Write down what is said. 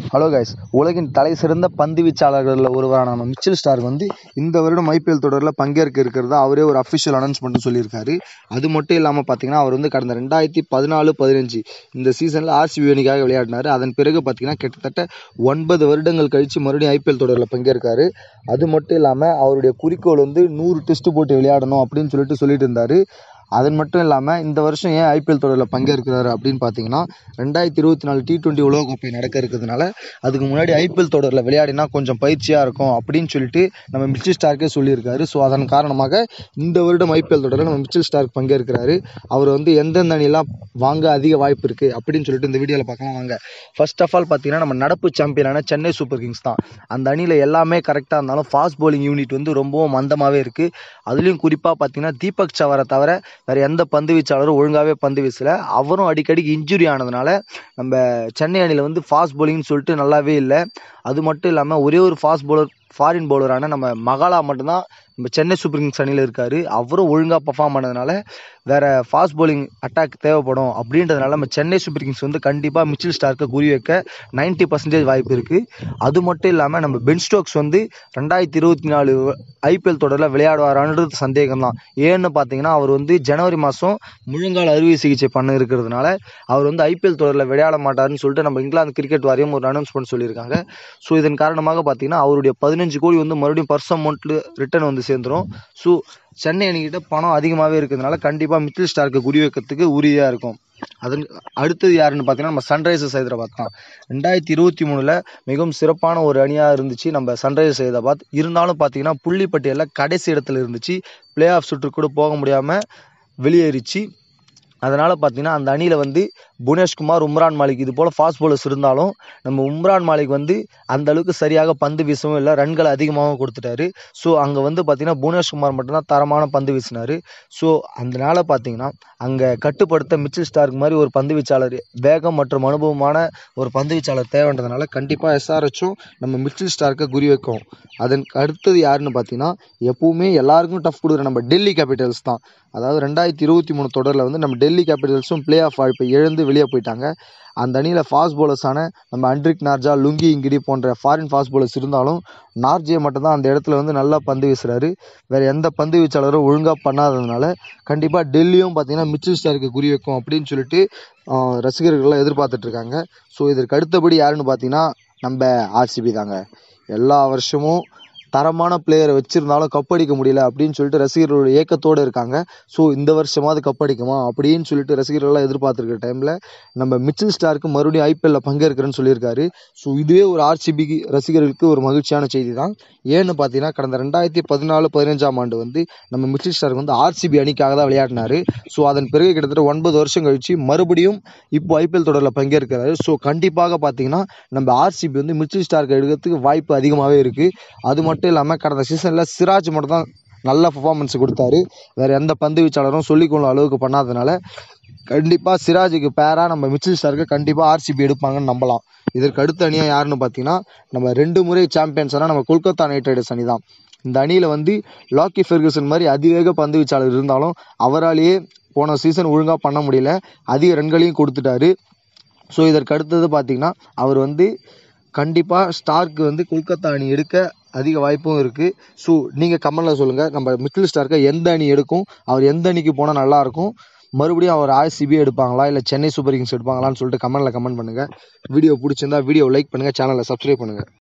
hello guys உலகின் தலை சிறந்த பந்து வீச்சாளர்களில் ஒருவரான நம்ம மிச்சல் ஸ்டார்க் வந்து இந்த வருடம் ஐபிஎல் தொடரில் பங்கேற்க இருக்கிறதா அவரே ஒரு அஃபிஷியல் அனௌன்ஸ்மெண்ட் சொல்லியிருக்காரு அது மட்டும் இல்லாமல் பார்த்தீங்கன்னா அவர் வந்து கடந்த ரெண்டாயிரத்தி பதினாலு பதினஞ்சு இந்த சீசனில் ஆர்சிபி அணிக்காக விளையாடினார் அதன் பிறகு பார்த்தீங்கன்னா கிட்டத்தட்ட ஒன்பது வருடங்கள் கழித்து மறுபடியும் ஐபிஎல் தொடரில் பங்கேற்காரு அது மட்டும் இல்லாமல் அவருடைய குறிக்கோள் வந்து நூறு டெஸ்ட் போட்டு விளையாடணும் அப்படின்னு சொல்லிட்டு சொல்லிட்டு இருந்தார் அது மட்டும் இல்லாமல் இந்த வருஷம் ஏன் ஐபிஎல் தொடரில் பங்கேற்கிறாரு அப்படின்னு பார்த்தீங்கன்னா ரெண்டாயிரத்தி இருபத்தி நாலு டி டுவெண்ட்டி உலகக்கோப்பை நடக்க இருக்கிறதுனால அதுக்கு முன்னாடி ஐபிஎல் தொடரில் விளையாடினா கொஞ்சம் பயிற்சியாக இருக்கும் அப்படின்னு சொல்லிட்டு நம்ம மிச்சில் ஸ்டார்க்கே சொல்லியிருக்காரு ஸோ அதன் காரணமாக இந்த வருடம் ஐபிஎல் தொடரில் நம்ம மிச்சில் ஸ்டார்க் பங்கேற்கிறாரு அவர் வந்து எந்தெந்த அணிலாம் வாங்க அதிக வாய்ப்பு இருக்குது அப்படின்னு சொல்லிட்டு இந்த வீடியோவில் பார்க்கலாம் வாங்க ஃபர்ஸ்ட் ஆஃப் ஆல் பார்த்தீங்கன்னா நம்ம நடப்பு சாம்பியனான சென்னை சூப்பர் கிங்ஸ் தான் அந்த அணியில் எல்லாமே கரெக்டாக இருந்தாலும் ஃபாஸ்ட் bowling யூனிட் வந்து ரொம்பவும் மந்தமாகவே இருக்குது அதுலேயும் குறிப்பாக பார்த்தீங்கன்னா தீபக் சவரை தவிர வேறு எந்த பந்து வீச்சாளரும் ஒழுங்காகவே பந்து வீசல அவரும் அடிக்கடிக்கு இன்ஜுரி ஆனதுனால நம்ம சென்னை அணியில் வந்து ஃபாஸ்ட் bowlingனு சொல்லிட்டு நல்லாவே இல்லை அது மட்டும் இல்லாமல் ஒரே ஒரு ஃபாஸ்ட் bowler ஃபாரின் பவுலரான நம்ம மகாலா மட்டும்தான் நம்ம சென்னை சூப்பர் கிங்ஸ் அணியில் இருக்கார் அவரும் ஒழுங்காக பர்ஃபார்ம் பண்ணதுனால வேறு ஃபாஸ்ட் bowling அட்டாக் தேவைப்படும் அப்படின்றதுனால நம்ம சென்னை சூப்பர் கிங்ஸ் வந்து கண்டிப்பாக மிச்சில் ஸ்டார்க்கை குறி வைக்க நைன்ட்டி பர்சன்டேஜ் வாய்ப்பு இருக்குது அது மட்டும் இல்லாமல் நம்ம பென் ஸ்டோக்ஸ் வந்து ரெண்டாயிரத்தி இருபத்தி நாலு ஐபிஎல் தொடரில் விளையாடுவாரான்றது சந்தேகம் தான் ஏன்னு பார்த்தீங்கன்னா அவர் வந்து ஜனவரி மாதம் முழங்கால் அறுவை சிகிச்சை பண்ண இருக்கிறதுனால அவர் வந்து ஐபிஎல் தொடரில் விளையாட மாட்டாருன்னு சொல்லிட்டு நம்ம இங்கிலாந்து கிரிக்கெட் வாரியம் ஒரு அனௌன்ஸ்மெண்ட் சொல்லியிருக்காங்க ஸோ இதன் காரணமாக பார்த்தீங்கன்னா அவருடைய பதினஞ்சு கோடி வந்து மறுபடியும் பர்ஸ் அமௌண்ட்டில் ரிட்டர்ன் வந்து சேர்ந்துடும் ஸோ சென்னை அணிக்கிட்ட பணம் அதிகமாகவே இருக்கிறதுனால கண்டிப்பாக மிச்சில் ஸ்டார்க்கு குறி வைக்கிறதுக்கு உறுதியாக இருக்கும் அதன் அடுத்தது யாருன்னு பார்த்தீங்கன்னா நம்ம சன்ரைசர்ஸ் ஹைதராபாத் தான் ரெண்டாயிரத்தி இருபத்தி மூணில் மிகவும் சிறப்பான ஒரு அணியாக இருந்துச்சு நம்ம சன்ரைசர்ஸ் ஹைதராபாத் இருந்தாலும் பார்த்தீங்கன்னா புள்ளி பட்டியலில் கடைசி இடத்துல இருந்துச்சு பிளே ஆஃப் சுற்று கூட போக முடியாமல் வெளியேறிச்சு அதனால் பார்த்தீங்கன்னா அந்த அணியில் வந்து புவனேஷ்குமார் உம்ரான் மாலிக் இது போல் ஃபாஸ்ட் bowlers இருந்தாலும் நம்ம உம்ரான் மாலிக் வந்து அந்த அளவுக்கு சரியாக பந்து வீசவும் இல்லை ரன்களை அதிகமாகவும் கொடுத்துட்டாரு ஸோ அங்கே வந்து பார்த்தீங்கன்னா புவனேஷ்குமார் மட்டும்தான் தரமான பந்து வீசினார் ஸோ அதனால் பார்த்தீங்கன்னா அங்கே கட்டுப்படுத்த மிச்சில் ஸ்டார்க் மாதிரி ஒரு பந்து வீச்சாளர் வேகம் மற்றும் அனுபவமான ஒரு பந்து வீச்சாளர் தேவைன்றதுனால கண்டிப்பாக எஸ்ஆர்ஹெச்சும் நம்ம மிச்சில் ஸ்டார்க்கை குறி வைக்கும் அதன் அடுத்தது யாருன்னு பார்த்தீங்கன்னா எப்பவுமே எல்லாருக்கும் டஃப் கொடுக்குற நம்ம டெல்லி கேபிட்டல்ஸ் தான் அதாவது ரெண்டாயிரத்தி இருபத்தி மூணு தொடரில் வந்து நம்ம டெல்லி கேபிட்டல்ஸும் பிளே ஆஃப் வாய்ப்பை இழந்து வெளியே போயிட்டாங்க அந்த அணியில் ஃபாஸ்ட் bowlersஆன நம்ம அண்ட்ரிக் நார்ஜா லுங்கி இங்கிடி போன்ற ஃபாரின் ஃபாஸ்ட் bowlers இருந்தாலும் நார்ஜே மட்டும்தான் அந்த இடத்துல வந்து நல்லா பந்து வீசுறாரு வேறு எந்த பந்து வீச்சாளரும் ஒழுங்காக பண்ணாததுனால கண்டிப்பாக டெல்லியும் பார்த்தீங்கன்னா மிச்சில் ஸ்டாருக்கு குறி வைக்கும் அப்படின்னு சொல்லிட்டு ஆஹ், ரசிகர்கள்லாம் எதிர்பார்த்துட்டு இருக்காங்க ஸோ இதற்கு அடுத்தபடி யாருன்னு பார்த்தீங்கன்னா நம்ம ஆர்சிபி தாங்க எல்லா வருஷமும் தரமான பிளேயரை வச்சிருந்தாலும் கப் அடிக்க முடியல அப்படின்னு சொல்லிட்டு ரசிகர்களோட ஏக்கத்தோடு இருக்காங்க ஸோ இந்த வருஷமாவது கப் அடிக்குமா அப்படின்னு சொல்லிட்டு ரசிகர்கள்லாம் எதிர்பார்த்துருக்க டைமில் நம்ம மிச்சில் ஸ்டாருக்கு மறுபடியும் ஐபிஎல்ல பங்கேற்கிறேன்னு சொல்லியிருக்காரு ஸோ இதுவே ஒரு ஆர்சிபி ரசிகர்களுக்கு ஒரு மகிழ்ச்சியான செய்தி தான் ஏன்னு பார்த்தீங்கன்னா கடந்த ரெண்டாயிரத்தி பதினாலு பதினஞ்சாம் ஆண்டு வந்து நம்ம மிச்சில் ஸ்டார்க் வந்து ஆர்சிபி அணிக்காக தான் விளையாடினாரு ஸோ அதன் பிறகு கிட்டத்தட்ட ஒன்பது வருஷம் கழிச்சு மறுபடியும் இப்போ ஐபிஎல் தொடரில் பங்கேற்கிறாரு ஸோ கண்டிப்பாக பார்த்தீங்கன்னா நம்ம ஆர்சிபி வந்து மிச்சில் ஸ்டார்க் எடுக்கிறதுக்கு வாய்ப்பு அதிகமாகவே இருக்குது அது மட்டும் இல்லாமல் கடந்த சீசனில் சிராஜ் மட்டும் தான் நல்ல பர்ஃபார்மன்ஸ் கொடுத்தாரு வேறு எந்த பந்து வீச்சாளரும் சொல்லிக்கொள்ளும் அளவுக்கு பண்ணாதனால கண்டிப்பாக சிராஜுக்கு பேராக நம்ம மிச்சில் ஸ்டார்க்கை கண்டிப்பாக ஆர்சிபி எடுப்பாங்கன்னு நம்பலாம் இதற்கு அடுத்த அணியாக யாருன்னு பார்த்தீங்கன்னா நம்ம ரெண்டு முறை சாம்பியன்ஸ்னா நம்ம கொல்கத்தா நைட் ரைடர்ஸ் அணி தான் இந்த அணியில் வந்து லாக்கி ஃபெர்குசன் மாதிரி அதிவேக பந்து வீச்சாளர் இருந்தாலும் அவராலேயே போன சீசன் ஒழுங்காக பண்ண முடியல அதிக ரன்களையும் கொடுத்துட்டாரு ஸோ இதற்கு அடுத்தது பார்த்தீங்கன்னா அவர் வந்து கண்டிப்பாக ஸ்டார்க்கு வந்து கொல்கத்தா அணி எடுக்க அதிக வாய்ப்பும் இருக்குது ஸோ நீங்கள் கமெண்டில் சொல்லுங்கள் நம்ம மிச்சில் ஸ்டார்க்கை எந்த அணி எடுக்கும் அவர் எந்த அணிக்கு போனால் நல்லாயிருக்கும் மறுபடியும் அவர் ஆர்சிபி எடுப்பாங்களா இல்லை சென்னை சூப்பர் கிங்ஸ் எடுப்பாங்களான்னு சொல்லிட்டு கமெண்டில் கமெண்ட் பண்ணுங்கள் வீடியோ பிடிச்சிருந்தா வீடியோ லைக் பண்ணுங்கள் சேனலை சப்ஸ்கிரைப் பண்ணுங்கள்